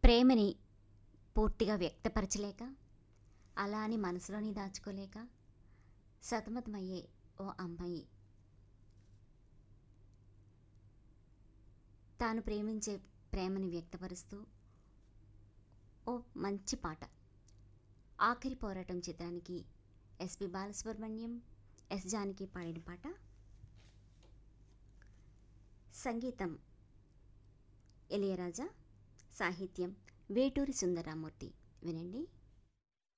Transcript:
ప్రేమని పూర్తిగా వ్యక్తపరచలేక అలా అని మనసులోని దాచుకోలేక సతమతమయ్యే ఓ అమ్మాయి తాను ప్రేమించే ప్రేమని వ్యక్తపరుస్తూ ఓ మంచి పాట ఆఖరి పోరాటం చిత్రానికి ఎస్పి బాలసుబ్రహ్మణ్యం ఎస్ జానకి పాడిన పాట సంగీతం ఇళయరాజా సాహిత్యం వేటూరి సుందరరామూర్తి వినండి